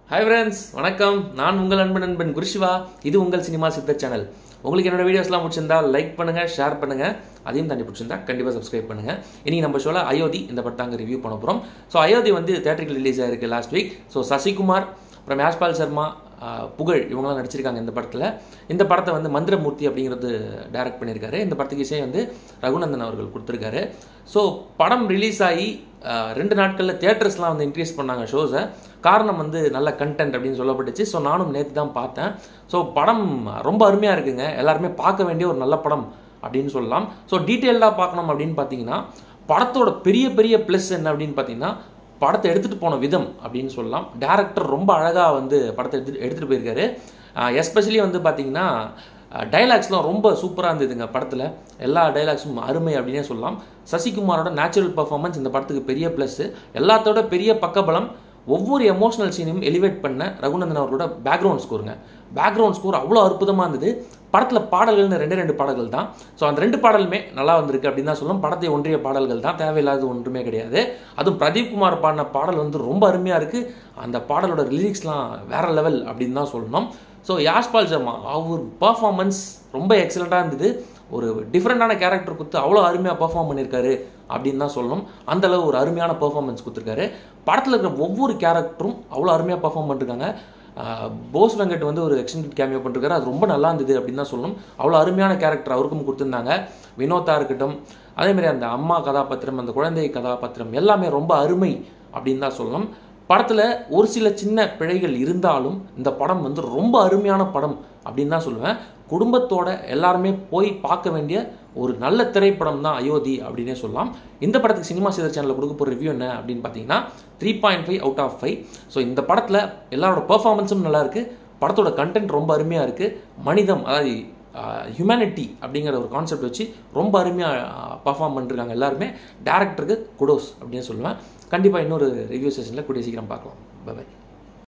hi friends வணக்கம் நான் உங்கள் அன்பு நண்பன் குருஷிவா இது உங்கள் சினிமா சித்தர் சேனல் உங்களுக்கு என்னோட வீடியோஸ்லாம் பிடிச்சிருந்தா லைக் பண்ணுங்க ஷேர் பண்ணுங்க அதையும் தாண்டி பிடிச்சிருந்தா கண்டிப்பாக சப்ஸ்கிரைப் பண்ணுங்க இன்னைக்கு நம்ம ஷோவில் அயோத்தி இந்த படத்தாங்க ரிவ்யூ பண்ண போகிறோம் ஸோ அயோத்தி வந்து தேட்டருக்கு ரிலீஸ் ஆயிருக்கு லாஸ்ட் வீக் ஸோ சசிகுமார் அப்புறம் யாஷ்பால் சர்மா ஆஹ், புகழ் இவங்களாம் நடிச்சிருக்காங்க இந்த படத்தில் இந்த படத்தை வந்து மந்திரமூர்த்தி அப்படிங்கிறது டைரக்ட் பண்ணியிருக்காரு இந்த படத்துக்கு இசை வந்து ரகுநந்தன் அவர்கள் கொடுத்துருக்காரு ஸோ படம் ரிலீஸ் ஆகி ஆஹ், ரெண்டு நாட்களில் தியேட்டர்ஸ்லாம் வந்து இன்க்ரீஸ் பண்ணாங்க ஷோஸை காரணம் வந்து நல்ல கண்டென்ட் அப்படின்னு சொல்லப்பட்டுச்சு ஸோ நானும் நேற்று தான் பார்த்தேன் ஸோ படம் ரொம்ப அருமையாக இருக்குங்க எல்லாருமே பார்க்க வேண்டிய ஒரு நல்ல படம் அப்படின்னு சொல்லலாம் ஸோ டீட்டெயில்டாக பார்க்கணும் அப்படின்னு பார்த்தீங்கன்னா படத்தோட பெரிய பெரிய ப்ளஸ் என்ன அப்படின்னு பார்த்தீங்கன்னா படத்தை எடுத்துகிட்டு போன விதம் அப்படின்னு சொல்லலாம் டேரக்டர் ரொம்ப அழகாக வந்து படத்தை எடுத்துகிட்டு எடுத்துகிட்டு போயிருக்காரு எஸ்பெஷலி வந்து பார்த்தீங்கன்னா டைலாக்ஸ்லாம் ரொம்ப சூப்பராக இருந்ததுங்க படத்தில் எல்லா டைலாக்ஸும் அருமை அப்படின்னே சொல்லலாம் சசிகுமாரோட நேச்சுரல் பர்ஃபார்மன்ஸ் இந்த படத்துக்கு பெரிய ப்ளஸ்ஸு எல்லாத்தோட பெரிய பக்கபலம் ஒவ்வொரு எமோஷனல் சீனையும் எலிவேட் பண்ண ரகுநந்தன் அவர்களோட பேக்ரவுண்ட் ஸ்கோருங்க பேக்ரவுண்ட் ஸ்கோர் அவ்வளோ அற்புதமாக இருந்தது படத்தில் பாடல்கள்னு ரெண்டே ரெண்டு பாடல்கள் தான் ஸோ அந்த ரெண்டு பாடலுமே நல்லா வந்திருக்கு அப்படின்னு தான் சொல்லணும் படத்தை ஒன்றிய பாடல்கள் தான் தேவையில்லாத ஒன்றுமே கிடையாது அதுவும் பிரதீப் குமார் பாடின பாடல் வந்து ரொம்ப அருமையாக இருக்குது அந்த பாடலோட லிரிக்ஸ்லாம் வேற லெவல் அப்படின்னு தான் சொல்லணும் ஸோ யாஷ்பால் சர்மா அவர் பர்ஃபார்மன்ஸ் ரொம்ப எக்ஸலண்ட்டாக இருந்தது ஒரு டிஃப்ரெண்ட்டான கேரக்டர் கொடுத்து அவ்வளோ அருமையாக பெர்ஃபார்ம் பண்ணியிருக்காரு அப்படின்னு தான் சொல்லணும் அந்த அளவு ஒரு அருமையான பெர்ஃபார்மன்ஸ் கொடுத்துருக்காரு படத்தில் இருக்கிற ஒவ்வொரு கேரக்டரும் அவ்வளோ அருமையாக பெர்ஃபார்ம் பண்ணிருக்காங்க ஆஹ் போஸ் வெங்கட் வந்து ஒரு எக்ஸ்டெண்டட் கேமியோ பண்ணிருக்காரு அது ரொம்ப நல்லா இருந்தது அப்படின்னு தான் சொல்லணும் அவ்வளோ அருமையான கேரக்டர் அவருக்கும் கொடுத்துருந்தாங்க வினோத்தா இருக்கட்டும் அதே மாதிரி அந்த அம்மா கதாபாத்திரம் அந்த குழந்தை கதாபாத்திரம் எல்லாமே ரொம்ப அருமை அப்படின்னு தான் சொல்லணும் படத்தில் ஒரு சில சின்ன பிழைகள் இருந்தாலும் இந்த படம் வந்து ரொம்ப அருமையான படம் அப்படின்னு தான் சொல்லுவேன் குடும்பத்தோட எல்லாருமே போய் பார்க்க வேண்டிய ஒரு நல்ல திரைப்படம் தான் அயோத்தி அப்படின்னே சொல்லலாம் இந்த படத்துக்கு சினிமா சேதர் சேனலில் கொடுக்க போகிற ரிவ்யூ என்ன அப்படின்னு பார்த்தீங்கன்னா three point five out of five so இந்த படத்தில் எல்லாரோட பெர்ஃபார்மன்ஸும் நல்லா இருக்கு படத்தோட கண்டென்ட் ரொம்ப அருமையாக இருக்குது மனிதம் அதாவது ஹியூமனிட்டி அப்படிங்கிற ஒரு கான்செப்ட் வச்சு ரொம்ப அருமையாக பர்ஃபார்ம் பண்ணிருக்காங்க எல்லாருமே டேரக்டருக்கு குடோஸ் அப்படின்னு சொல்லுவேன் கண்டிப்பாக இன்னொரு ரிவ்யூ செஷனில் கூடிய சீக்கிரம் பார்க்கலாம் பை